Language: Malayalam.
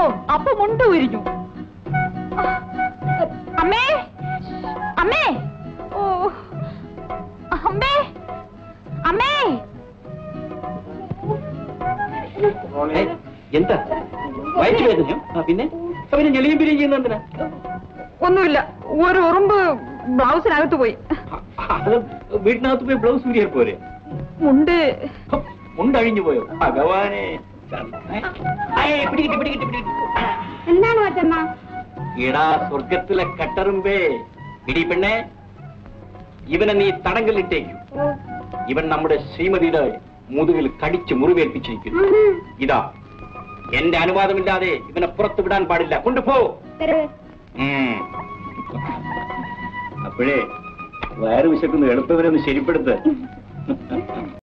അപ്പൊ മുണ്ട് ഉരിഞ്ഞു അമ്മേ അമ്മേ ഓ അമ്മേ അമ്മേ ഏയ്, എന്താ വയറ്റ് വേദനയോ ആ, പിന്നെ അപ്പൊ പിന്നെ ഞെളിയും പിരിയും ചെയ്യുന്ന എന്തിനാ ഒന്നുമില്ല ഒരു ഉറുമ്പ് ബ്ലൗസിനകത്ത് പോയി ആ, അത് വീട്ടിനകത്ത് പോയി ബ്ലൗസ് ഊരിയാൽ പോരെ മുണ്ട് ഹും, മുണ്ടഴിഞ്ഞു പോയോ ഭഗവാനെ ഏയ്, പിടികിട്ടി പിടികിട്ടി പിടികിട്ടി എന്താണ് മറ്റമ്മ എടാ സ്വർഗത്തിലെ കട്ടറുമ്പേ ഇടി പെണ്ണെ ഇവനെ നീ തടങ്കലിട്ടേക്കും ഇവൻ നമ്മുടെ ശ്രീമതിയുടെ മുതുകിൽ കടിച്ച് മുറിവേൽപ്പിച്ചിരിക്കുന്നു ഇതാ എന്റെ അനുവാദമില്ലാതെ ഇവനെ പുറത്തു വിടാൻ പാടില്ല കൊണ്ടുപോ ഉം. അപ്പോഴേ വയറ് വിശക്കുന്നു എളുപ്പവരെ ഒന്ന് ശരിപ്പെടുത്ത്